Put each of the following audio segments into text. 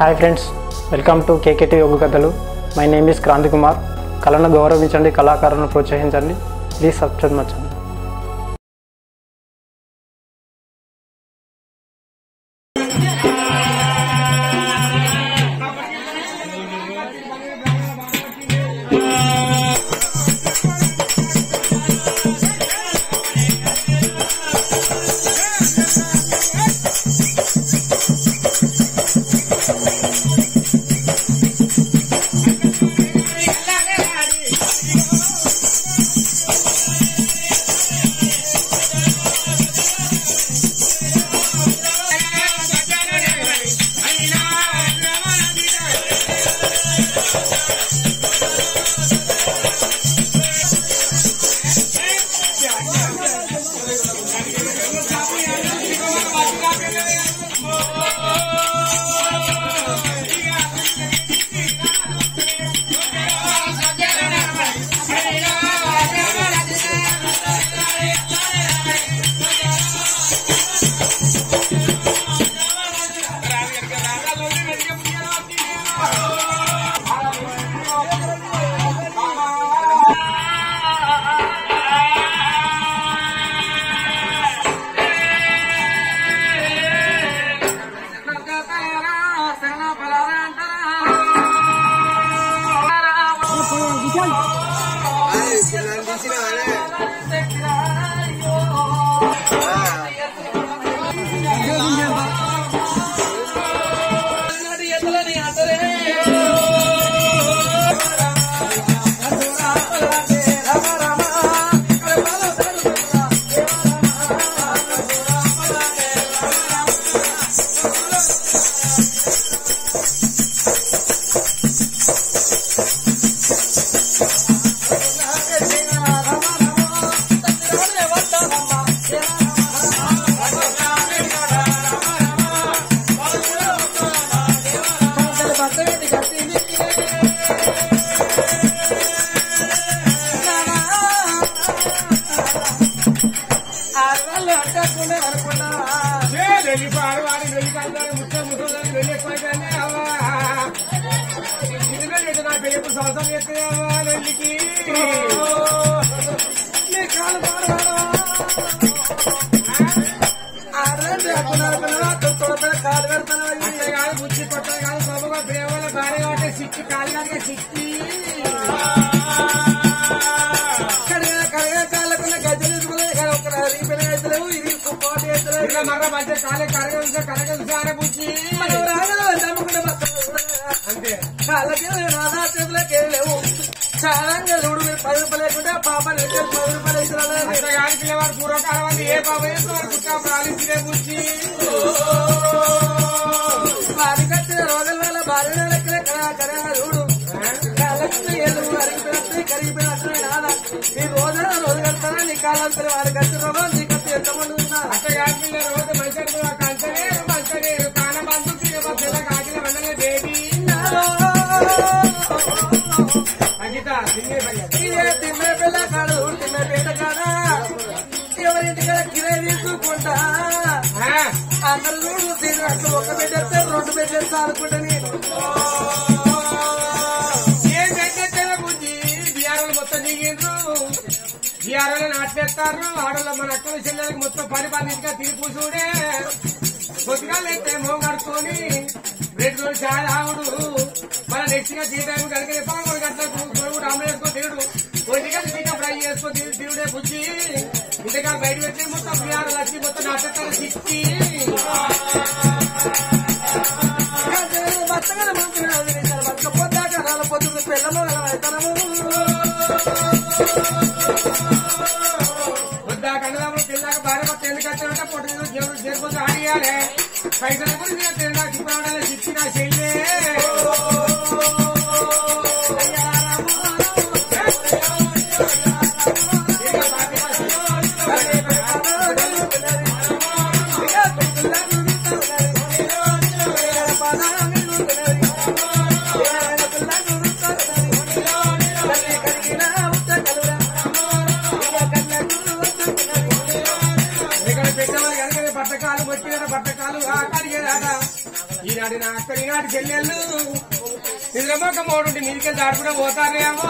Hi friends welcome to KKT Yoga కథలు my name is Kranthi Kumar కళను గౌరవించండి కళాకారులను ప్రోత్సహించండి ప్లీజ్ సబ్స్క్రైబ్ మచ్చండి బుద్ధి కొట్టదు కాదు బాబుగా ప్రేమల భార్య కాబట్టి సిక్కి కాలిగా సిక్కి మర్ర మధ్య కాలే కరగ కరగ బుద్ధి అంతే చాలంగలుడు పది రూపాయలు లేకుండా పాపలు పది రూపాయలు ఇస్తున్నారు అంత కాదు పిల్లవాడు పూర్వకాలం అది ఏ బాబు వేసుకోవాలి కుట్టా ప్రాణించే బుద్ధి వారి కట్టిన రోజుల వల్ల భార్య లెక్కలే కరా కరాడు కాళ్ళకి ఎల్లు అరిగిపోయినట్టు కరిగిపోయినట్టు నాన్న నీ రోజు రోజు కడతారా నీ కాలంతా వారి కట్టిన రోజు నీ కట్టి ఎంతమంది ఉన్నారు అంత కాదు పిల్ల రోజు మంచి కంచనే మంచనే కాన బంధు పిల్ల కాకిన వండలే బేబీ అంకిత తిన్నే పయ్య తిమ్మే పిల్ల కాడు తిమ్మే పేట కాడా ఎవరింటికాడ కిరాయి తీసుకుంటా అందరు చూడు తిని అట్లా ఒక పెట్టేస్తే రెండు పెట్టేస్తా అనుకుంటా నేను ఏం చేస్తే బుద్ధి బీఆర్ఓలు మొత్తం దిగిండ్రు బీఆర్ఓలు నాటేస్తారు ఆడలో మన అక్కల చెల్లెలకు మొత్తం పని పనిగా తిరిగి కూర్చుడే కొద్దిగా లేస్తే మోగ కడుక్కొని బ్రెడ్ రోజు చాయ్ ఆవుడు మన నెక్స్ట్ గా టీ టైం కలిగి పదకొండు గంటలకు కొడుకు అమ్మ వేసుకో తిరుడు కొద్దిగా చికెన్ ఫ్రై చేసుకో తిరుగు తిరుడే బుద్ధి ఇంతగా బయట పెట్టి మొత్తం బీఆర్ఓలు వచ్చి మొత్తం నాటేస్తారు సిక్కి బతకల మంత్రి బతక పొద్దాక రాళ్ళ పొద్దున్న పిల్లలు అవుతాము వద్దా కన్నదమ్ములు పిల్లలకు భార్య భర్త ఎందుకు వచ్చారంటే పొట్టు దేవుడు చేరుకుంటూ ఆడియాలే పైసల గురించి తినడానికి ఇప్పుడు ఉండాలి చిచ్చి నా చెల్లె ఇక్కడ పెట్టేవాళ్ళు కనుక పట్టకాలు వచ్చిన పట్టకాలు ఆ కడిగేదాట ఈయన ఈనాటి నా అక్క ఈనాటి చెల్లెళ్ళు నిద్రమొక్క మూడుంటి మీదికి దాటుకునే పోతారేమో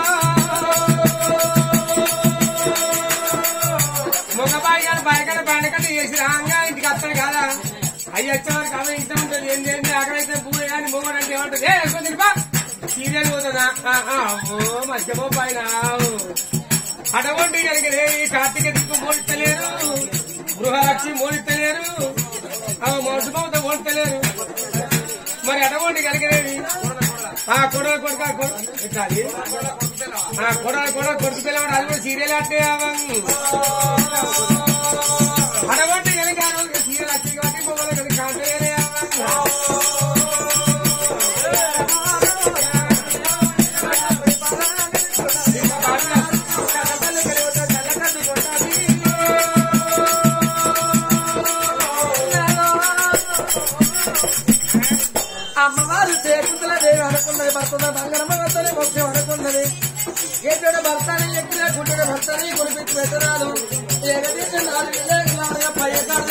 మగ బాయిగాడు బాయికాడ బండకట్ట చేసి రాంగా ఇంటికి వస్తాడు కదా అయ్యి వచ్చేవారికి అవి ఇంత ఉంటుంది ఏం చేయండి అక్కడైతే పూలు కానీ మొగడు అంటే ఏమంటుంది ఏ వేసుకొని తిరిపా సీరియల్ పోతుందా ఆ, ఆ, ఓ మధ్యమో పైన అటువంటి కలిగిన ఈ కార్తీక దిక్కు మోడిస్తలేరు గృహలక్ష్మి మోడిస్తలేరు అవి మోసమవుతా మోడిస్తలేరు మరి అటువంటి కలిగినవి ఆ కొడల కొడుక ఇట్లాది ఆ కొడల కొడల కొడుకు పిల్లవాడు అది కూడా సీరియల్ అంటే అటువంటి కనుక ఆ రోజు సీరియల్ వచ్చి కాబట్టి మొగలు కనుక కాంతలేరే అమ్మవారు చేతుల దేవి అనుకున్నది భర్త బంగారమ్మ భర్తని ముఖ్యం అనుకున్నది ఎక్కడ భర్తని ఎక్కడ గుడ్డ భర్తని కుడిపించి పెట్టరాదు ఎగదీసి నాలుగు లేఖలాగా పై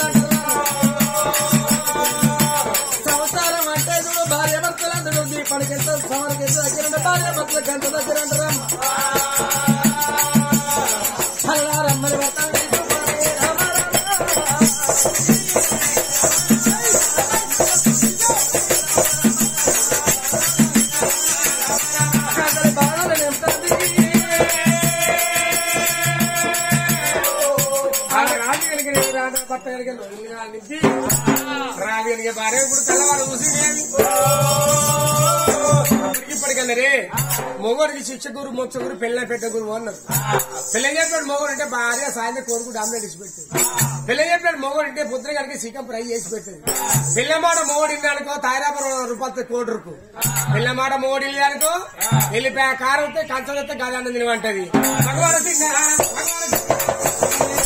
సంసారం అంటే చూడు భార్య భర్తలు అందరూ దీపానికి ఎంత సమరికి ఎంత దగ్గర ఉంటే భార్య భర్తలకు ఎంత దగ్గర అంటారా అల్లారమ్మని భర్తని తీసుకొని రామ రామ. అక్కడి బాణాలు నింపుతుంది. రాజు కలిగిన రాజు భర్త కలిగిన నుంచి రాజు కలిగే భార్య ఇప్పుడు తెల్లవారు చూసి ఇప్పటికల్లరే మొగోడికి శిక్షకురు మొచ్చగురు పెళ్ళ పెట్టగురు అన్నారు పెళ్ళ చెప్పాడు మొగోడు అంటే భార్య సాయంత్రం కోరుకు డామినేట్ ఇచ్చి పెట్టింది పెళ్ళ చెప్పాడు మొగోడు అంటే పొద్దున కడికి చికెన్ ఫ్రై చేసి పెట్టింది పిల్లమాట మొగోడు ఇల్లు తాయిరాపురం రూపాయలతో కోటి రూపు పిల్లమాట మొగోడు ఇల్లు అనుకో వెళ్ళిపోయా కారు వస్తే కంచం వస్తే గదాన్ని తినమంటది భగవాన్ భగవాన్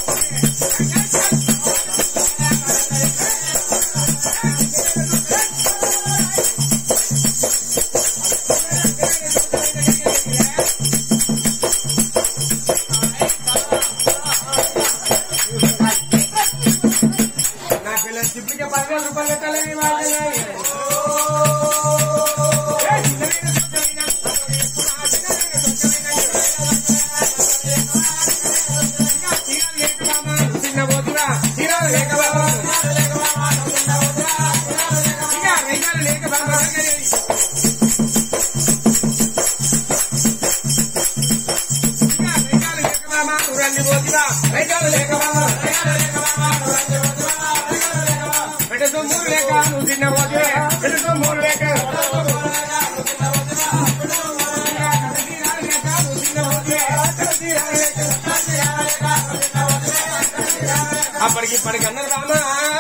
నా పిల్ల చిప్పిగా పదివేల రూపాయలు పెట్టాలని చిన్న పోతురా హీరోలు లేక బాబా ఇక రైతాలు లేక బాబా ఇక రైతాలు లేక బాబా ఊరన్ని పోతురా రైతాలు లేక బాబా రైతాలు లేక బాబా ఊరన్ని పోతురా పెట్టతో మూడు లేక నువ్వు చిన్న పోతే పెట్టతో మూడు లేక అప్పటికి ఇప్పటికి అన్నారు రామా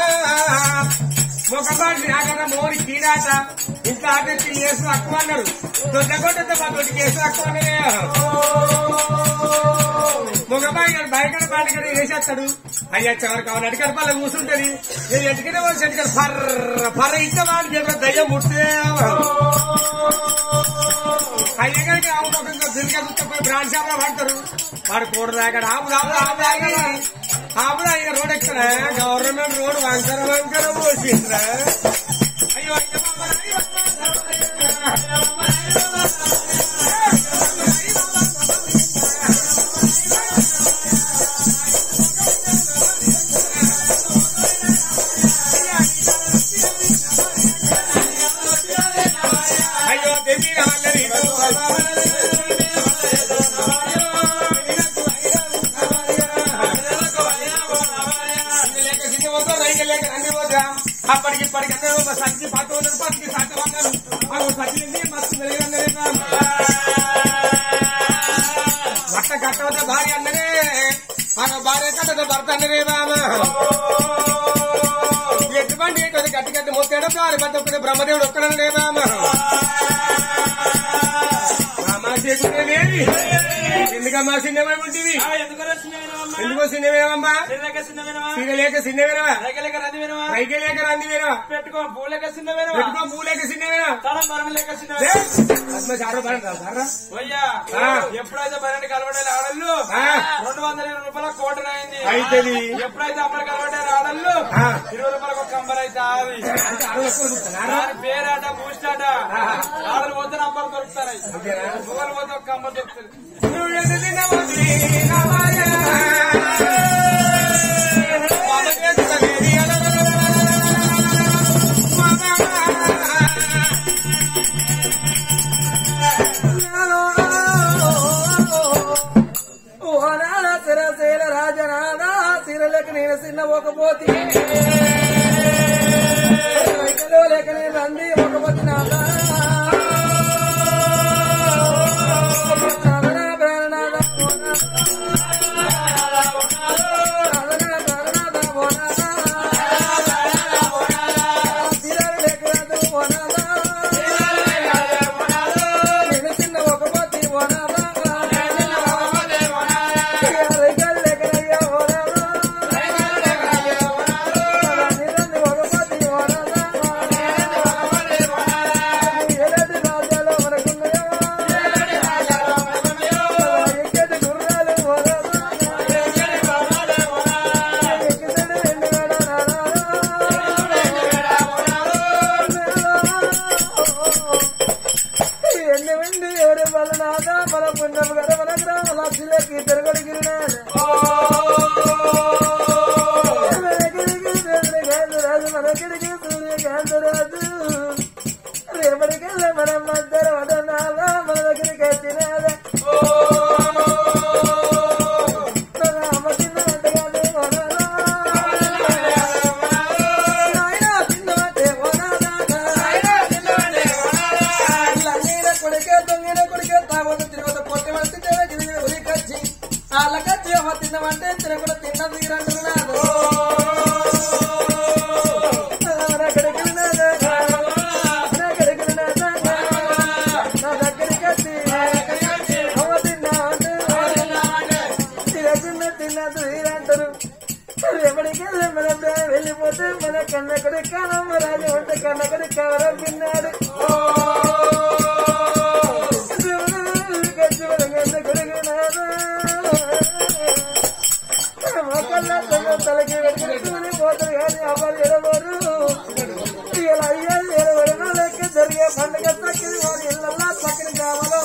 ఒక పాటి నాకన్నా మోరి తీరాట ఇంట్లో ఆటెత్తి కేసు అక్కువ అన్నారు దొడ్డగొడ్డతో మా దొడ్డి కేసు అక్కువ మగబాయి గారు బయట బాటకడ వేసేస్తాడు అయ్యా చివరి కావాలి అడిగారు పల్ల కూర్చుంటది నేను ఎటుకనే వాళ్ళు చెట్టుకారు ఫర్ర ఫర్ర ఇంత వాడు చెప్పిన దయ్యం ముట్టే అయ్యగారికి ఆవు ముఖంగా దిల్గా గుర్తపోయి బ్రాండ్ షాప్ లో పడతారు వాడు కూడ దాకాడు ఆపు ఆపు ఆపు దాకా ఆపు దాకా రోడ్ ఎక్కడ గవర్నమెంట్ రోడ్ వంకర వంకర పోసిందిరా అయ్యో అయ్యో బాబా, అయ్యో అయ్యో దేవి రాళ్ళని అప్పటికి ఇప్పటికి అందరూ ఒక సచ్చి పాత ఉన్నారు పత్తి సాత ఉన్నారు మాకు సచ్చింది మస్తు వెలుగుందరే భర్త కట్టవద్ద భార్య అన్ననే మాకు భార్య కట్టద భర్త అన్ననే బామ ఎటువంటి కొద్ది గట్టి గట్టి మొత్తాడు భార్య భర్త ఒక్కడే బ్రహ్మదేవుడు ఒక్కడనే బామ రామా చేసుకునేది ఎందుకంటే మా సిన్నమేమంటివి ఆ, ఎందుకు చిన్నవేనమ్మా ఎందుకో సిన్నమేనమ్మా తిరగక చిన్నవేనవా సిగలేక సిన్నమేనవా రైకలేక రందివేనవా పైకి లేక రంది వేనవా పెట్టుకో పూలేక చిన్నవేనవా పెట్టుకో పూలేక సిన్నమేనా తల మరం లేక చిన్నవేనవా పద్మ చారు పడండి సారా పోయ్యా ఆ. ఎప్పుడైతే బరణి కలవడాలి ఆడళ్ళు ఆ. రెండు వందల ఇరవై రూపాయల కోట అయింది అయితది. ఎప్పుడైతే అమ్మలు కలవడాలి ఆడళ్ళు ఆ. ఇరవై రూపాయలకు ఒక కంబర్ అయితే ఆవి అంటే అరవై ఎక్కువ చూస్తున్నారా దాని పేరాట బూస్టాట ఆడలు పోతే నంబర్ దొరుకుతాయి మొగలు పోతే ఒక కంబర్ దొరుకుతుంది నువ్వు ఎంత తిన్నావు రామాయ ఓనాల సిరసేల రాజనాద సిరలకి నేను చిన్న ఒక పోతి రైకలో లేక నేను రంది ఒక పోతి నాదా నాదనా ప్రాణనాద నాదనా ప్రాణనాద ఓనాదా సిరలు లేక రాదు ఓనాదా నేను చిన్న ఒక పోతి ఓనాదా ఎన్నవండి ఎవరి బలనాథ మన పుణ్యం గల మన గ్రామ లక్షలకి తిరగడిగిరినాడు మనకిడికి సూర్యకాంతరాజు రేపటికెళ్ళ మన మధ్య వదనాల మన దగ్గరికి వచ్చినాద అమ్మ చిన్న వంటగాడు వదనా నాయనా చిన్న వంటే వదనా లంగీన కొడుకే దొంగిన కొడుకే తాగొద్దు తిరగదు పొట్టి వంటి తిరిగి ఉరికొచ్చి వాళ్ళకచ్చి అమ్మ తిన్నమంటే తినకుండా తిన్న తీరంటున్నాడు వెళ్ళిపోతే మన కన్నకుడి కాలం రాజు ఉంటే కన్నకుడి కవరం విన్నాడు తలకి పెట్టుకుని పోతారు కానీ అవ్వాలి ఎడబోరు ఇలా అయ్యా ఎడబడిన లెక్క జరిగే పండుగ చక్కని వారి ఇళ్ళల్లా చక్కని గ్రామంలో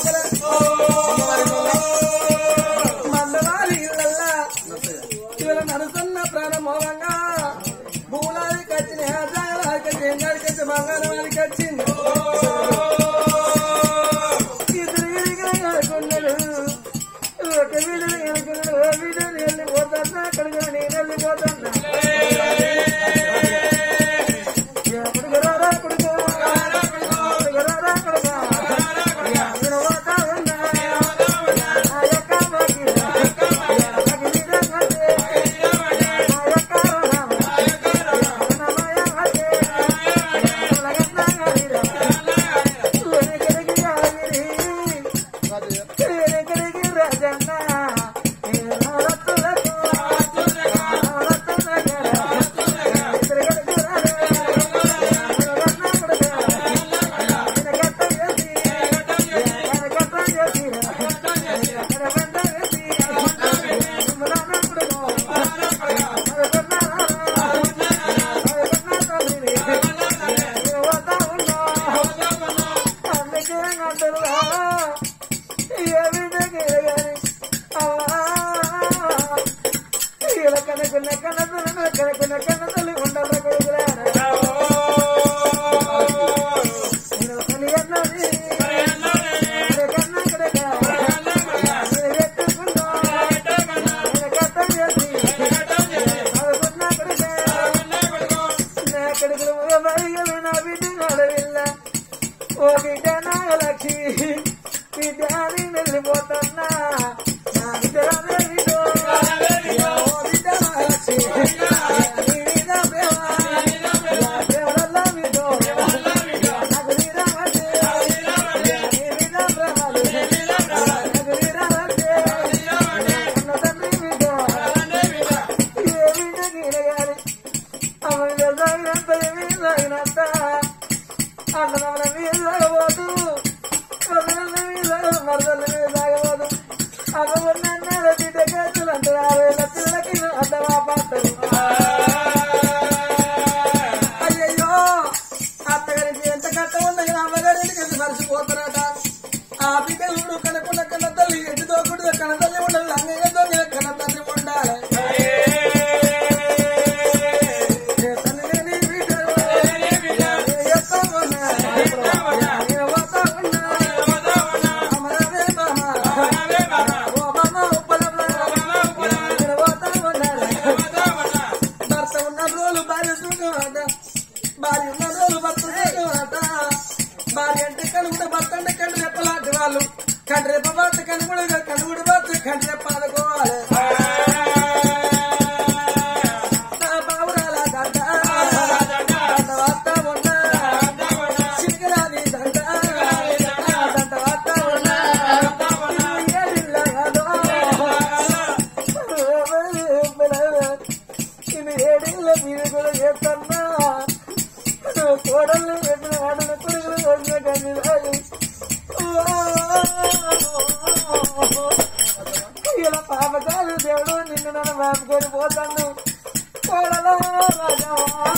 మందవారి ఇళ్ళల్లా ఇవాళ నడుస్తున్న ప్రాణమోహంగా భూలాది కచ్చిన జాగరాకి జంగాడికి వచ్చి మంగళవారికి వచ్చింది ఇద్దరు అనుకున్నాడు ఒక వీడిని అనుకున్నాడు ఓ వీడిని వెళ్ళిపోతున్నా అక్కడికి నేను వెళ్ళిపోతున్నా ఎప్పటికి రారా కొడుకు ఎప్పటికి రారా కొడుకు నేను పోతా ఉన్నా ఆ యొక్క మాకి నాకు నీదే మధ్య ఆ యొక్క రామ నమయ మధ్య లగన్నా గారిరా ఎక్కడికి ఆగిరి ఎక్కడికి రాజన్న రత్తులకు కనకున్న కనతులు కనకున్న కనతులు ఉండాలి కొడుకురా వెళ్ళిపోతున్నా నా బిడ్డ ప్రేమ భార్య అంటే కనుగుడు భర్త అంటే కంటి రెప్పలాంటి వాళ్ళు కంటి రెప్ప భర్త కనుగుడు కనుగుడు భర్త కంటి రెప్ప అనుకోవాలి నా బావురాల దండ దండ వార్త ఉన్న చిరగరాని దండ దండ వార్త ఉన్న ఏడిళ్ళ కాదు. ఇది ఏడిళ్ళ మీద కూడా చేస్తున్నా కోడలు పెట్టిన ఆడల కొడుకులు వచ్చిన కానీ రాదు. ఇలా పాపకాలు దేవుడు నిన్ను నన్ను మాపుకొని పోతాను కోడలా రాజా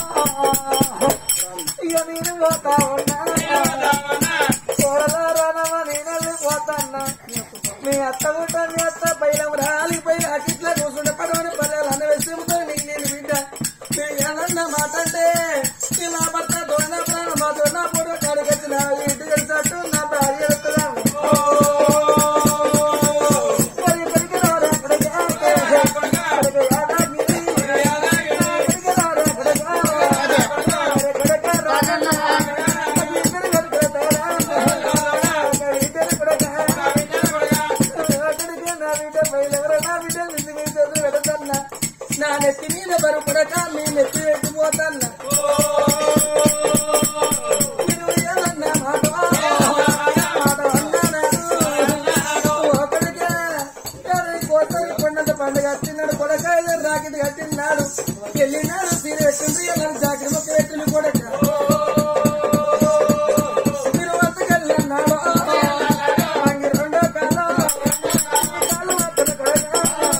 ఇక నేను పోతా ఉన్నా కోడలా రానమ్మా నేను వెళ్ళిపోతాన్నా మీ అత్త గుట్ట మీ అత్త పైలం రాలిపోయి అట్లా కూర్చుంటే పడవని పల్లెలు అన్న విషయంతో నీకు నేను బిడ్డ నేను ఏమన్నా మాట అంటే ఇలా భర్త దొంగ ప్రాణం మా దొంగ పూర్వ కాడికొచ్చిన ఇంటి తెలిసినట్టు నా భార్య ఎత్తుగా మరి ఇప్పటికీ రాదు ఎక్కడికి ఎక్కడికి యాదాగిరి ఎక్కడికి రాదు ఎక్కడికి ఎక్కడికి రాదన్నా ఇద్దరు కొడుకుతారా ఇద్దరు కొడుకుతారా నా నెత్తి మీద బరుపుడక మీ నెత్తి పెట్టిపోతాన్న మీరు ఏమన్నా మాట మాట అన్నాను ఒకడికే కోసం కొండంత పండుగ కట్టినాడు కొడక రాకెట్ కట్టినాడు వెళ్ళినాడు సీర పెట్టిండ్రి వెళ్ళిన జాకెట్ మొక్క పెట్టింది కొడక మీరు వద్దకెళ్ళన్నాడు అంగి రెండో కాలం కాలు అతను కొడక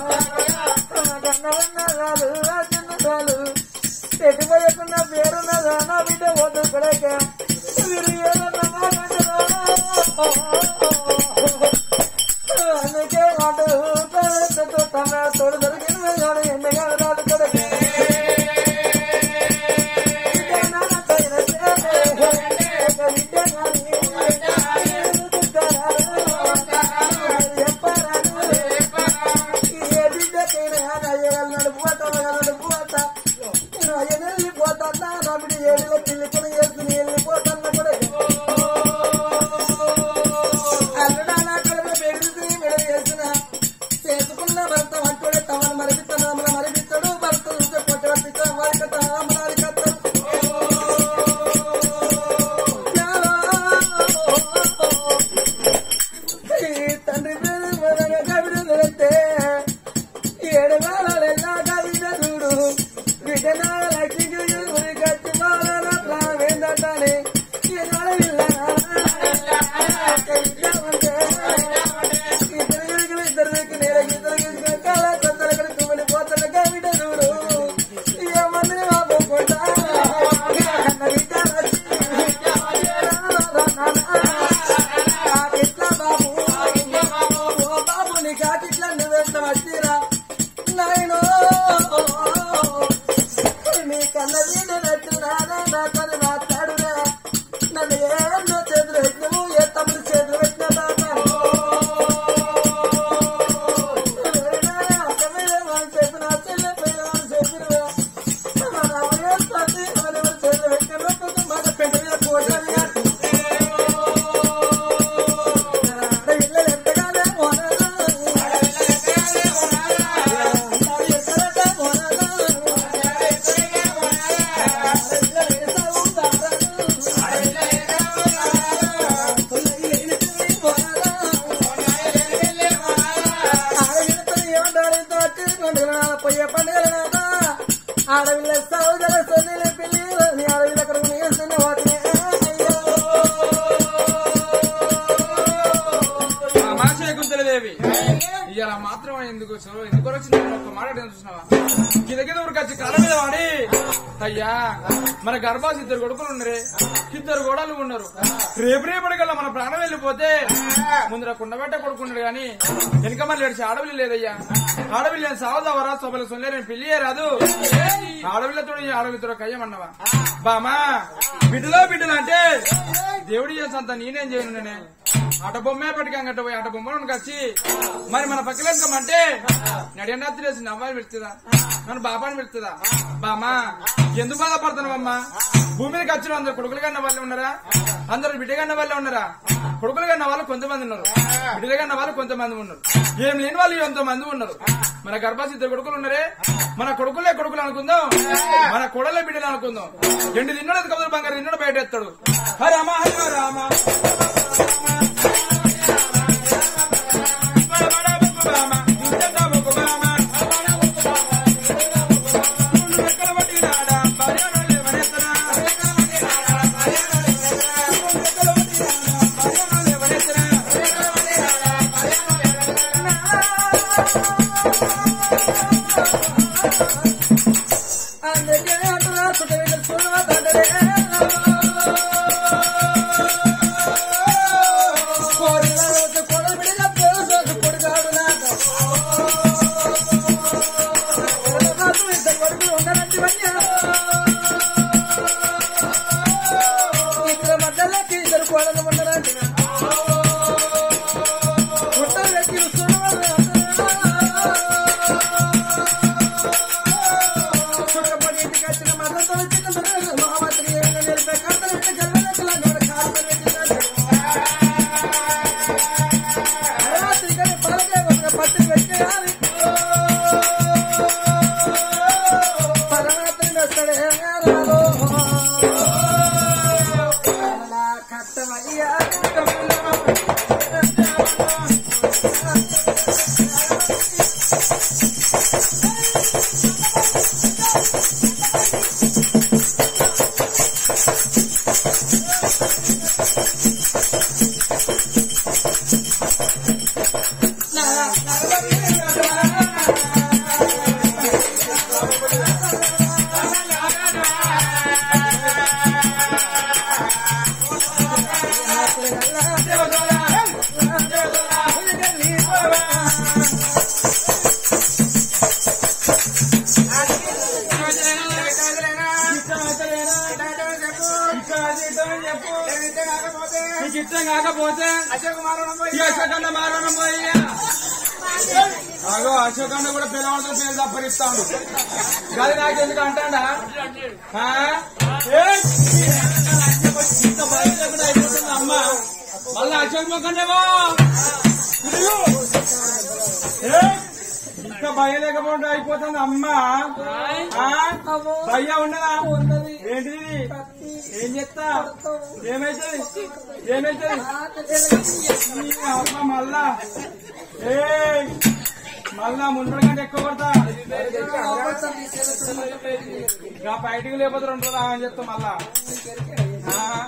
కన్నవన్నాలు చిన్నదాలు ఎటుపోయకున్న పేరున్నదా నా బిడ్డ వద్దు కొడక మీరు ఏమన్నా మాట్లాడరా అందుకే మాట తమ తోడు దొరికిన ఎన్నగా రాదు కొడక చేసుకున్న భర్త అంటూనే తమను మరిపిస్తాడు మమ్మల్ని మరిపిస్తాడు భర్త చూస్తే కొట్టబట్టిస్తాడు వారికత అమరాలికత్తాడు తండ్రి పేరు మొదల కవిడ వెళ్తే ఏడు వేలెల్లా కవిడ చూడు బిడ్డన లక్ష్మి గురి కట్టి బాల ప్రావేందటని ఇద్దరు ఇద్దరికి నేల ఇద్దరు కళ కొందరు అక్కడికి వెళ్ళిపోతాడు కవిడ చూడు ఏమని బాబు కొట్ట కన్న బిడ్డ ఇట్లా బాబు ఓ బాబు నీ కాటిట్లా నువ్వెంత వచ్చిరా నాయనో నీ కన్న వీడు నచ్చురాదా నాకని మాట్లాడురా నన్ను ఏమో చేతులు పెట్టినవు ఏ తమ్ముడు చేతులు పెట్టిన బాబా చెప్పిన చెల్లె పైన చెప్పిరువా చేతులు పెట్టిన మాట పెట్టిన పోటీ ఆడవిల్ల సౌదర సొన్నెల పిల్లి ఆడవిల్ల అక్కడ నేస్తున్న వాటిని మాసే కుంతలదేవి ఇవాళ మాత్రం ఎందుకు చదువు ఎందుకు వచ్చింది ఒక మాట చూసినావా కింద కింద ఉరికొచ్చి కాళ్ళ మీద వాడి అయ్యా మన గర్భాస్ ఇద్దరు కొడుకులు ఉన్నరే ఇద్దరు గోడలు ఉన్నారు రేపు రేపటికల్లా మన ప్రాణం వెళ్ళిపోతే ముందర కుండబెట్ట కొడుకున్నాడు గాని వెనక మళ్ళీ ఏడిచి ఆడవిల్లి లేదయ్యా ఆడవిల్లి నేను సావదావరా సోపల సొల్లే నేను పెళ్లియే రాదు ఆడవిల్లతో ఆడవిల్లతో కయ్యమన్నవా బామా బిడ్డలో బిడ్డలు అంటే దేవుడి చేసంత నేనేం చేయను నేనే ఆట బొమ్మే పట్టుకంగట్ట పోయి ఆట బొమ్మను వచ్చి మరి మన పక్కలేసుకోమంటే నడియన్నాత్రి వేసి నవ్వాలి పెడుతుందా నన్ను బాబాని పెడుతుందా బామా ఎందుకు బాధపడుతున్నావు అమ్మా భూమికి వచ్చిన అందరు కొడుకులు కన్న వాళ్ళు ఉన్నారా అందరు బిడ్డ కన్న వాళ్ళే ఉన్నారా కొడుకులు కన్న వాళ్ళు కొంతమంది ఉన్నారు బిడ్డలు కన్న వాళ్ళు కొంతమంది ఉన్నారు ఏం లేని వాళ్ళు ఎంతమంది ఉన్నారు మన గర్భాసి ఇద్దరు కొడుకులు ఉన్నారే మన కొడుకులే కొడుకులు అనుకుందాం మన కొడలే బిడ్డలు అనుకుందాం ఎండు తిన్నాడు కబులు బంగారు తిన్నాడు బయట ఎత్తాడు హరి రామ హరి రామ అందుకే అంటున్నా పుట్టవేట చూడవా తండ్రి కోరిన రోజు కొడబిడిన పోసోసు కొడుకాడు నాకు మాకు ఇద్దరు కొడుకులు ఉండనంటి ఇద్దరు మధ్యలోకి ఇద్దరు కోడలు ఉండనంటి పుట్ట వ్యక్తి చుట్టపడి ఇంటికి వచ్చిన మద్దతు వచ్చిన పిల్లలు మహామంత్రి ఏమైనా నిలిపే కథలు ఉంటే జగన్ నోడ కాలు పెట్టినట్టు రాత్రికని పలకే ఒక పత్తి పెట్టేయాలి పరమాత్రి వస్తాడే రాలో అలా కట్టమయ్యా నీకు ఇష్టం కాకపోతే ఈ అశోకన్న మారణం పోయ్యా అగో అశోకన్న కూడా పిల్లవాడితో పేరు తప్పరిస్తాడు అది నాకు ఎందుకు అంటాడా ఆ? ఏయ్! ఇంత భయం లేకుండా అయిపోతుంది అమ్మ మళ్ళా అశోక్ మొక్కండేమో ఇంకా భయం లేకపోతే అయిపోతుంది అమ్మ ఆ? భయ్యా ఉండదా ఏంటిది ఏం చెప్తా ఏమైతుంది ఏమైతుంది ఈ అమ్మ మళ్ళా ఏ మళ్ళా మున్పడి కంటే ఎక్కువ కొడతా ఇంకా బయటికి లేకపోతే రెండు రోజులు ఆగని చెప్తా మళ్ళా ఆ.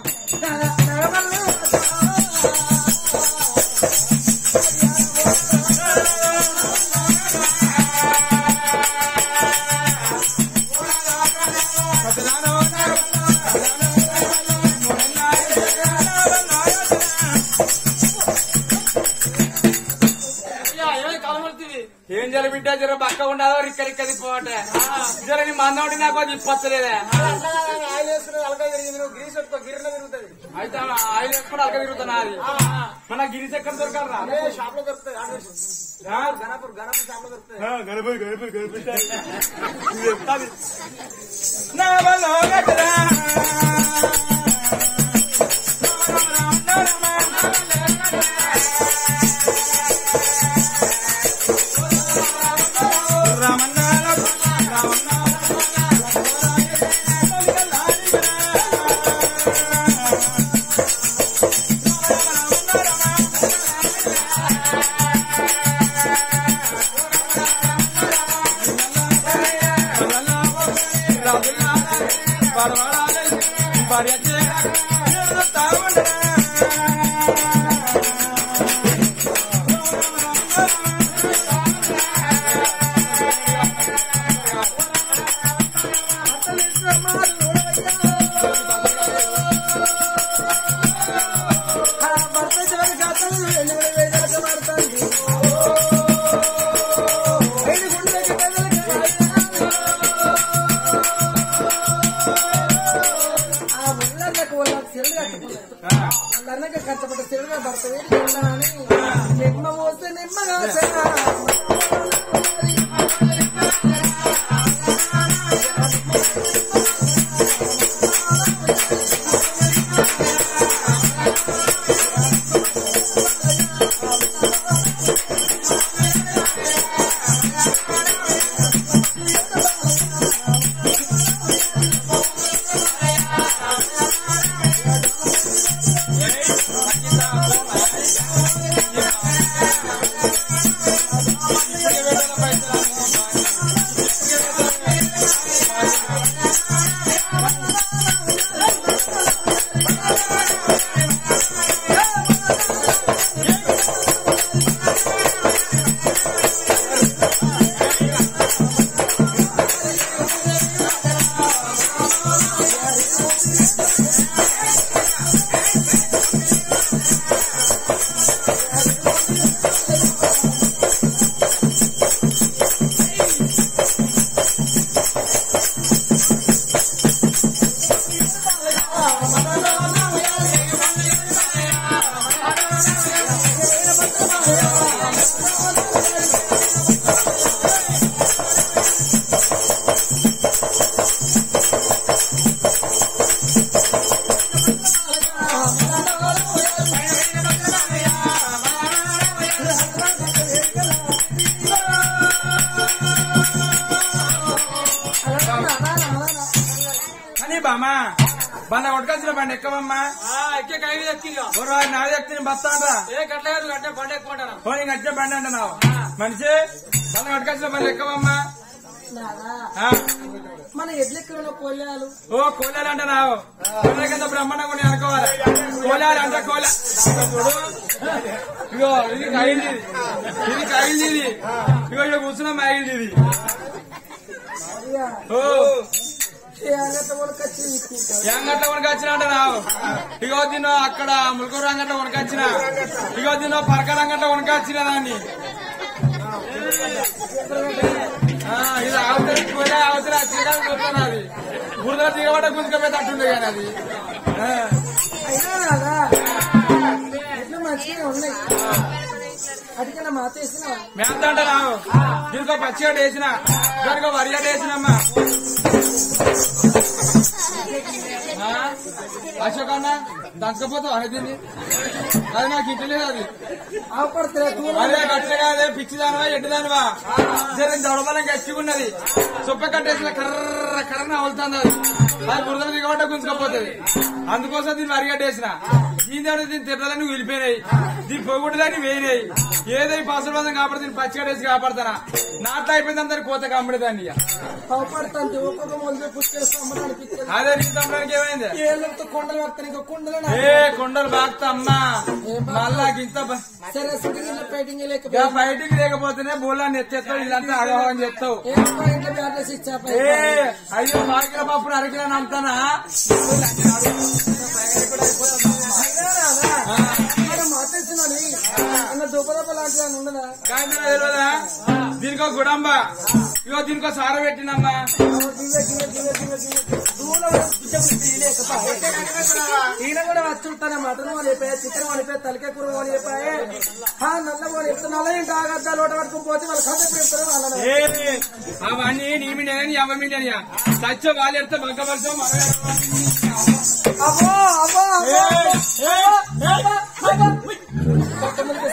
ఏం జర బిడ్డ జర బక్క ఉండదో రిక్క రిక్క తిప్పబట్టే జర నీ మందోడి నాకు అది ఇప్పలేదే అయితే ఆయిల్ వేసుకుని అలక తిరుగుతున్నా అది మన గిరిస్ ఎక్కడ దొరకాలరా షాప్ లో దొరుకుతాయి గణపూర్ గణపూర్ షాప్ లో దొరుకుతాయి గణపూర్ గణపూర్ గణపూర్ నా వల్ల గట్రా ఆ అన్నక కష్టపడ్డ సిరుగా భర్త వేడి అని నిమ్మ పోస్తే నిమ్మగా కానీ బామా బండ కొట్టుకొచ్చిన బండి ఎక్కవమ్మా ఎక్కే కై మీద ఎక్కిగా ఓ రోజు నా వ్యక్తిని బస్తానరా ఏ గట్ల కాదు గట్టే బండ ఎక్కుమంటారా పోనీ వచ్చే బండి అంటున్నావు మనిషి బండ కొట్టుకొచ్చిన బండి ఎక్కవమ్మా నాదా ఆ, మన ఎడ్లెక్కడ పోలేలు ఓ కోలాలు అంటున్నావు కోలాల కింద బ్రహ్మాండంగా ఉన్నాయి అనుకోవాలి కోలాలు అంటే కోల చూడు ఇగో ఇది కాయింది ఇది. ఇది కాయింది ఇది ఇగో ఇక్కడ కూర్చున్నాం మాగింది ఇది ఓ ఎంగట్ల వనకొచ్చిన అంటున్నావు ఇగో తినో అక్కడ ములకూరు అంగట్ల వనకొచ్చిన ఇగో తినో పరకాల అంగట్ల వనకొచ్చిన దాన్ని ఆ, ఇది అవతల కోలే అవతల శ్రీకాంత్ చూస్తాను అది బురద దిగబడ్డ గుంజుకపోయేటట్టుండే కానీ అది ఆ. అయినా రాదా ఎట్లా మంచిగా ఉన్నాయి అడిగిన మాత వేసిన మేంత అంటున్నావు దీనికో పచ్చిగడ్డ వేసిన దానికో వరిగడ్డ వేసినమ్మా ఆ? అశోక్ అన్న దంచకపోతావు అనేది దీన్ని అది నాకు ఇంటలేదు అది ఆపడుతున్నా దూరం అదే గట్టిగా కాదే పిచ్చి దానివా ఎడ్డు దానివా జర దొడబలం గట్టిగున్నది సొప్ప కట్టేసిన కర్ర కర్ర అవుతుంది అది అది బురదలు దిగబట్ట గుంజుకపోతుంది అందుకోసం దీన్ని అరిగట్టేసిన దీని దేవుడు దీని తిట్టలని వెళ్ళిపోయినాయి దీని పొగుడులని వేయినాయి ఏదో పసలు పదం కాబట్టి దీన్ని పచ్చిగడేసి కాపాడతానా నాట్లు అయిపోయింది అందరి కోత కమ్మడి దాన్ని ఇక. అవపడుతుంది ఒక్కొక్క మొదలు పుచ్చేస్తాం అమ్మ అనిపించేది అదే నీ తమ్మడానికి ఏమైంది ఏళ్ళతో కొండలు పడతాను ఇంకా కొండలు ఏ కొండలు బాగుతా అమ్మా మళ్ళా ఇంత బ- సరే సిటీలో పెయింటింగ్ ఇక లేకపోతే బయటికి లేకపోతేనే బోలాన్ని ఎత్తేస్తావు ఇదంతా ఆగమని చెప్తావు ఏం పాయింట్లు బ్యాటరీస్ ఇచ్చా ఏ అయ్యో పాకిల పప్పును అరకిలో నమ్ముతానా మాట్లాడుతున్నాను అన్న దుబ్బదప్ప లాంటి అని ఉండదా గాంధీ తెలియదా దీనికో గుడంబ ఇగో దీనికో సార పెట్టినమ్మా ఈయన కూడా వచ్చుంటానే మటన్ వాళ్ళు చెప్పాయి చికెన్ వాళ్ళు చెప్పాయి తలకే కూర వాళ్ళు చెప్పాయి ఆ నల్ల వాళ్ళు చెప్తున్నా ఇంకా ఆగద్దా లోట పట్టుకుని పోతే వాళ్ళు కథ చెప్తారు వాళ్ళని ఏ అవన్నీ నీ మీడియా అమ్మ మీడియా సచ్చో వాళ్ళు ఎడితే బగ్గవలసో అబ్బో అబ్బో అబ్బో కొత్తమందికి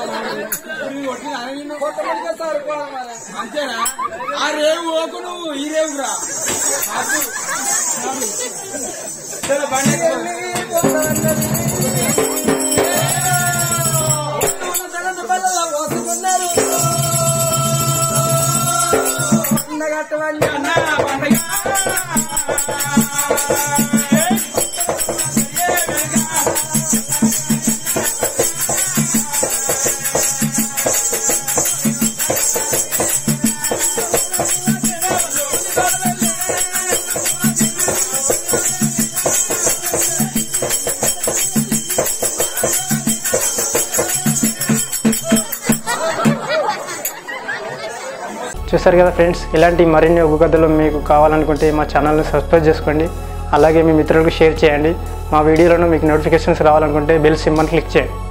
కొత్తమందికి సరిపోవాలి అంతేనా ఆ రేవు ఓకు నువ్వు ఈ రేవురా అప్పుడు. సరే బండి ఎక్కు. ఉండగట్టవండి అన్నా, బండి. చూసారు కదా ఫ్రెండ్స్ ఇలాంటి మరిన్ని ఒగ్గు కథలు మీకు కావాలనుకుంటే మా ఛానల్ని సబ్స్క్రైబ్ చేసుకోండి అలాగే మీ మిత్రులకు షేర్ చేయండి మా వీడియోలను మీకు నోటిఫికేషన్స్ రావాలనుకుంటే బెల్ సింబల్ క్లిక్ చేయండి